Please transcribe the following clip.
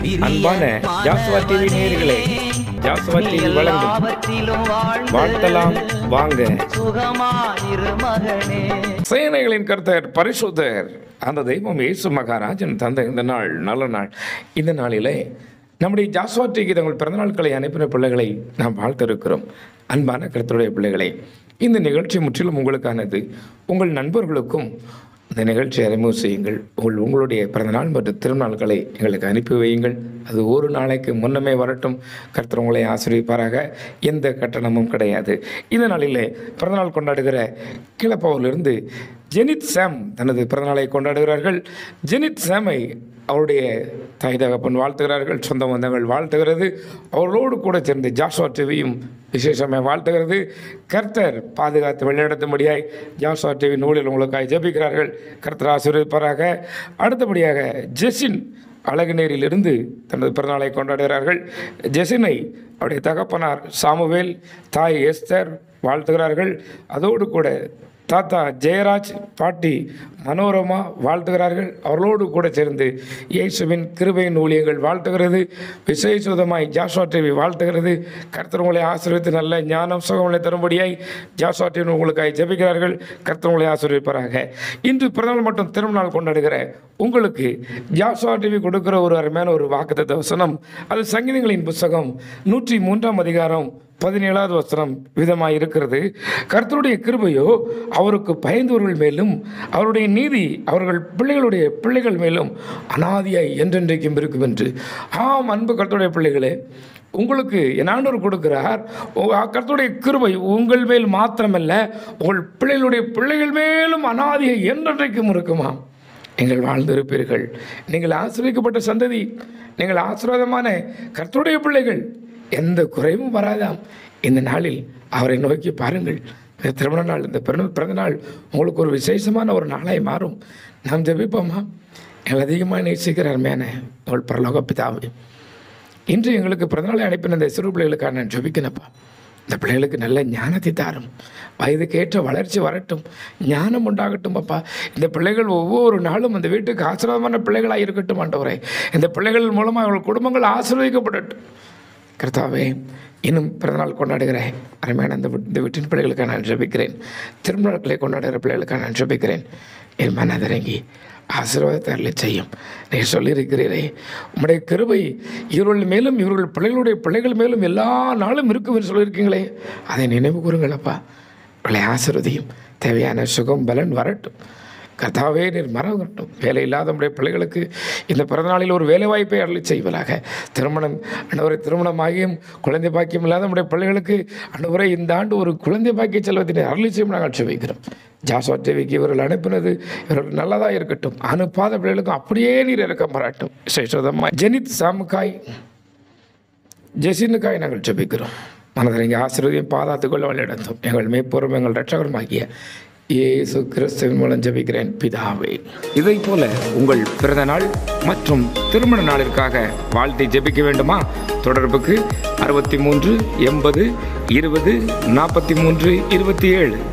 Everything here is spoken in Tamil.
அன்பான ஜாஸ்வா டிவி நேயர்களே ஜாஸ்வா டிவி வழங்கும் எல்லாவற்றிலும் வாழ்ந்து வாழ்த்தலாம் வாங்க சுகமாயிரு மகனே சேனைகளின் கர்த்தர் பரிசுத்தர் அந்த தெய்வம் இயேசு மகாராஜன் தந்த இந்த நாள் நல்ல நாள் இந்த நாளிலே நம்முடைய ஜாஸ்வா டிவி தங்கள் பிறந்தநாட்களை அனுப்பின பிள்ளைகளை நாம் வாழ்த்திருக்கிறோம் அன்பான கர்த்தருடைய பிள்ளைகளே இந்த நிகழ்ச்சி முற்றிலும் உங்களுக்கானது உங்கள் நண்பர்களுக்கும் இந்த நிகழ்ச்சியை அறிமுகம் செய்யுங்கள் உங்கள் உங்களுடைய பிறந்தநாள் மற்றும் திருநாள்களை எங்களுக்கு அனுப்பி வையுங்கள் அது ஒரு நாளைக்கு முன்னமே வரட்டும் கர்த்தர் உங்களை ஆசிரியப்பாராக எந்த கட்டணமும் கிடையாது இந்த நாளிலே பிறந்தநாள் கொண்டாடுகிற கிளப்பாவிலிருந்து ஜெனித் சாம் தனது பிறந்தநாளை கொண்டாடுகிறார்கள் ஜெனித் சாமை அவருடைய தாய் தகப்பன் வாழ்த்துகிறார்கள் சொந்த பந்தங்கள் வாழ்த்துகிறது அவர்களோடு கூட சேர்ந்து ஜாஷுவா டிவியும் விசேஷமாக வாழ்த்துகிறது கர்த்தர் பாதுகாத்து வழிநடத்தும்படியாய் ஜாஷுவா டிவி நூலில் உங்களுக்காக ஜெபிக்கிறார்கள் கர்த்தர் ஆசீர்வதிப்பாராக அடுத்தபடியாக ஜெசின் அழகுநேரிலிருந்து தனது பிறந்தநாளை கொண்டாடுகிறார்கள் ஜெசினை அவருடைய தகப்பனார் சாமுவேல் தாய் எஸ்தர் வாழ்த்துகிறார்கள் அதோடு கூட தாத்தா ஜெயராஜ் பாட்டி மனோரமா வாழ்த்துகிறார்கள் அவர்களோடு கூட சேர்ந்து இயேசுவின் கிருபையின் ஊழியங்கள் வாழ்த்துகிறது விசேஷமாய் ஜாஸ்வா டிவி வாழ்த்துகிறது கர்த்தர் உங்களை ஆசீர்வித்து நல்ல ஞானம் சுகங்களை தரும்படியாய் ஜாஸ்வா டிவி உங்களுக்காக ஜெபிக்கிறார்கள் கர்த்தர் உங்களை ஆசீர்விப்பாராக இன்று பிறந்தநாள் மற்றும் திருநாள் கொண்டாடுகிற உங்களுக்கு ஜாஸ்வா டிவி கொடுக்கிற ஒரு அருமையான ஒரு வாக்குத்த வசனம் அது சங்கீதங்களின் புஸ்தகம் நூற்றி மூன்றாம் அதிகாரம் பதினேழாவது வசனம் விதமாக இருக்கிறது கர்த்தருடைய கிருபையோ அவருக்கு பயந்தவர்கள் மேலும் அவருடைய நீதி அவர்கள் பிள்ளைகளுடைய பிள்ளைகள் மேலும் அனாதியாய் என்றென்றைக்கும் இருக்கும் என்று ஆம் அன்பு கர்த்தருடைய பிள்ளைகளே உங்களுக்கு என் ஆண்டவர் கொடுக்கிறார் உங்க- கர்த்தருடைய கிருபை உங்கள் மேல் மாத்திரமல்ல உங்கள் பிள்ளைகளுடைய பிள்ளைகள் மேலும் அனாதியை என்றென்றைக்கும் இருக்குமா நீங்கள் வாழ்ந்திருப்பீர்கள் நீங்கள் ஆசிரியக்கப்பட்ட சந்ததி நீங்கள் ஆசீர்வாதமான கர்த்தருடைய பிள்ளைகள் எந்த குறைவும் வராதாம் இந்த நாளில் அவரை நோக்கி பாருங்கள் இந்த திருமண நாள் இந்த பிறந்த பிறந்த நாள் உங்களுக்கு ஒரு விசேஷமான ஒரு நாளாய் மாறும் நாம் ஜெபிப்போமா எங்கள் அதிகமாக நேசிக்கிற அருமையான உங்கள் பரலோக பிதாவே இன்று எங்களுக்கு பிறந்தநாளை அனுப்பின இந்த சிறு பிள்ளைகளுக்காக நான் ஜெபிக்கணப்பா இந்த பிள்ளைகளுக்கு நல்ல ஞானத்தை தாரும் வயதுக்கு ஏற்ற வளர்ச்சி வரட்டும் ஞானம் உண்டாகட்டும் அப்பா இந்த பிள்ளைகள் ஒவ்வொரு நாளும் அந்த வீட்டுக்கு ஆசீர்வாதமான பிள்ளைகளாக இருக்கட்டும் ஆண்டவரே இந்த பிள்ளைகள் மூலமாக அவர்கள் குடும்பங்கள் ஆசீர்வதிக்கப்படட்டும் கர்த்தாவே இன்னும் பிறந்தநாள் கொண்டாடுகிற அருமையான இந்த வீ- இந்த வீட்டின் பிள்ளைகளுக்காக நான் ஜெபிக்கிறேன் திருமணங்களை கொண்டாடுகிற பிள்ளைகளுக்காக நான் ஜெபிக்கிறேன் என் மனதிறங்கி ஆசீர்வாதத்தை அருளி செய்யும் நீ சொல்லியிருக்கிறீரே உம்முடைய கிருபை இவர்கள் மேலும் இவர்கள் பிள்ளைகளுடைய பிள்ளைகள் மேலும் எல்லா நாளும் இருக்கும் என்று சொல்லியிருக்கீங்களே அதை நினைவு கூறுங்களப்பா இவர்களை ஆசீர்வதியும் தேவையான சுகம் பலன் வரட்டும் கர்த்தாவே நீர் மறக்கட்டும் வேலை இல்லாத நம்முடைய பிள்ளைகளுக்கு இந்த பிறந்தநாளில் ஒரு வேலை வாய்ப்பை அருளி செய்வதாக திருமணம் அன்றுவரை திருமணமாகியும் குழந்தை பாக்கியம் இல்லாத நம்முடைய பிள்ளைகளுக்கு அன்றுவரை இந்த ஆண்டு ஒரு குழந்தை பாக்கிய செல்வத்தினை அருளி செய்யும் நாங்கள் வைக்கிறோம் ஜாஸ்வா டிவிக்கு இவர்கள் அனுப்பினது இவர்கள் நல்லதாக இருக்கட்டும் அனுப்பாத பிள்ளைகளுக்கும் அப்படியே நீர் இறக்க மாறாட்டும் விசேஷமாக ஜெனித் சாமுக்காய் ஜெசினுக்காய் நாங்கள் ஜெபிக்கிறோம் மனதில் இங்கே ஆசீர்வதியும் பாதாத்துக்குள்ள வழிநடத்தும் எங்கள் மேற்பொறும் எங்கள் ரட்சகருமாகிய இயேசு கிறிஸ்துவின் மூலம் ஜெபிக்கிறேன் பிதாவே இதை போல உங்கள் பிறந்த நாள் மற்றும் திருமண நாளிற்காக வாழ்த்தை ஜெபிக்க வேண்டுமா தொடர்புக்கு அறுபத்தி மூன்று எண்பது இருபது நாற்பத்தி மூன்று இருபத்தி ஏழு